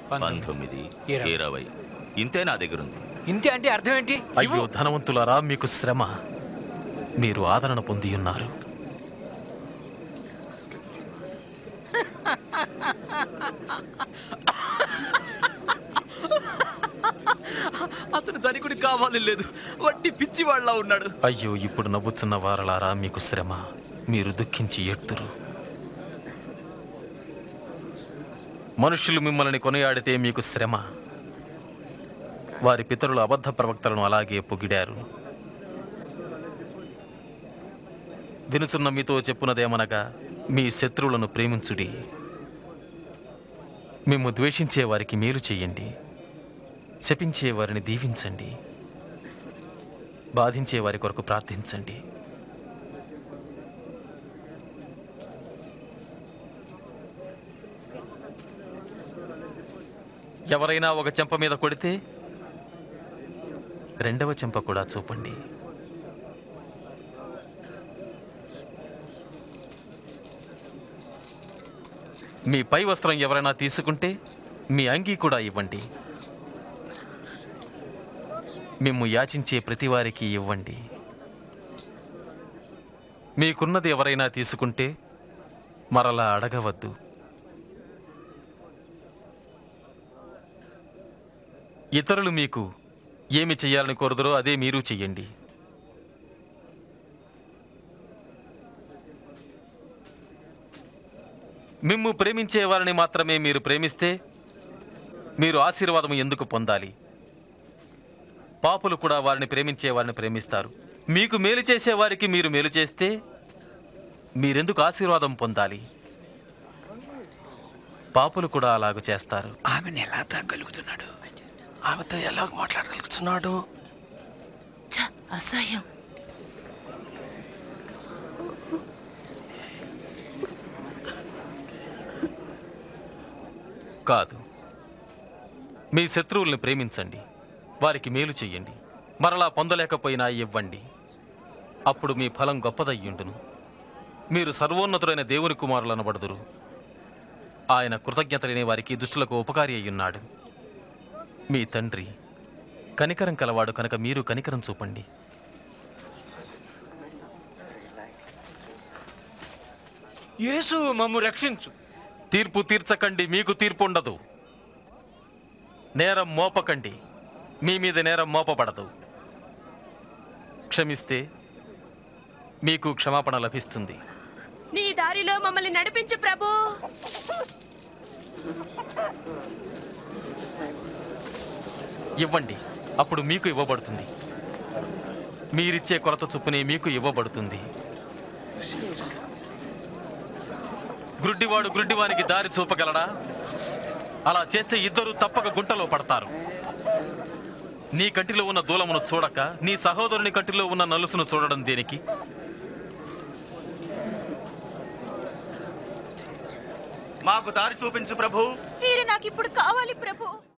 పంతొమ్మిది ఇరవై. ఇరవై ఇంతే నా దగ్గర ఉంది ఇంతే అంటే అర్థం ఏంటి అయ్యో ధనవంతులారా మీకు శ్రమ మీరు ఆదరణ పొంది ఉన్నారు అతను ధనికుడు కావాలని లేదు వట్టి పిచ్చి వాళ్ళ ఉన్నాడు అయ్యో ఇప్పుడు నవ్వుచున్న వారలారా మీకు శ్రమ మీరు దుఃఖించి ఎడుతురు మనుషులు మిమ్మల్ని కొనియాడితే మీకు శ్రమ వారి పితరుల అబద్ధ ప్రవక్తలను అలాగే పొగిడారు వినుచున్న మీతో చెప్పున్నదేమనగా మీ శత్రువులను ప్రేమించుడి మేము ద్వేషించే వారికి మేలు చేయండి శపించే వారిని దీవించండి బాధించే వారి కొరకు ప్రార్థించండి ఎవరైనా ఒక చెంప మీద కొడితే రెండవ చెంప కూడా చూపండి మీ పై వస్త్రం ఎవరైనా తీసుకుంటే మీ అంగీ కూడా ఇవ్వండి మిమ్ము యాచించే ప్రతి వారికి ఇవ్వండి మీకున్నది ఎవరైనా తీసుకుంటే మరలా అడగవద్దు ఇతరులు మీకు ఏమి చెయ్యాలని కోరుదరో అదే మీరు చెయ్యండి మిమ్ము ప్రేమించే వారిని మాత్రమే మీరు ప్రేమిస్తే మీరు ఆశీర్వాదం ఎందుకు పొందాలి పాపులు కూడా వారిని ప్రేమించే వారిని ప్రేమిస్తారు మీకు మేలు చేసే వారికి మీరు మేలు చేస్తే మీరెందుకు ఆశీర్వాదం పొందాలి పాపులు కూడా అలాగ చేస్తారు ఆమెను ఎలా తగ్గలుగుతున్నాడు ఆమెతో ఎలా మాట్లాడగలుగుతున్నాడు ఛ, అసహ్యం కాదు మీ శత్రువుల్ని ప్రేమించండి వారికి మేలు చెయ్యండి మరలా పొందలేకపోయినా ఇవ్వండి అప్పుడు మీ ఫలం గొప్పదయ్యుండును మీరు సర్వోన్నతుడైన దేవుని కుమారులు అనబడుదురు ఆయన కృతజ్ఞత లేని వారికి దుష్టులకు ఉపకారి అయ్యున్నాడు మీ తండ్రి కనికరం కలవాడు కనుక మీరు కనికరం చూపండి యేసు మమ్ము రక్షించు తీర్పు తీర్చకండి మీకు తీర్పు ఉండదు నేరం మోపకండి మీ మీద నేరం మోపబడదు క్షమిస్తే మీకు క్షమాపణ లభిస్తుంది నీ దారిలో మమ్మల్ని నడిపించు ప్రభు ఇవ్వండి అప్పుడు మీకు ఇవ్వబడుతుంది మీరిచ్చే కొలత చొప్పునే మీకు ఇవ్వబడుతుంది గ్రుడ్డివాడు గ్రుడ్డివానికి దారి చూపగలడా అలా చేస్తే ఇద్దరు తప్పక గుంటలో పడతారు నీ కంటిలో ఉన్న దూలమును చూడక నీ సహోదరుని కంటిలో ఉన్న నలుసును చూడడం దేనికి మాకు దారి చూపించు ప్రభు మీరు నాకు ఇప్పుడు కావాలి ప్రభు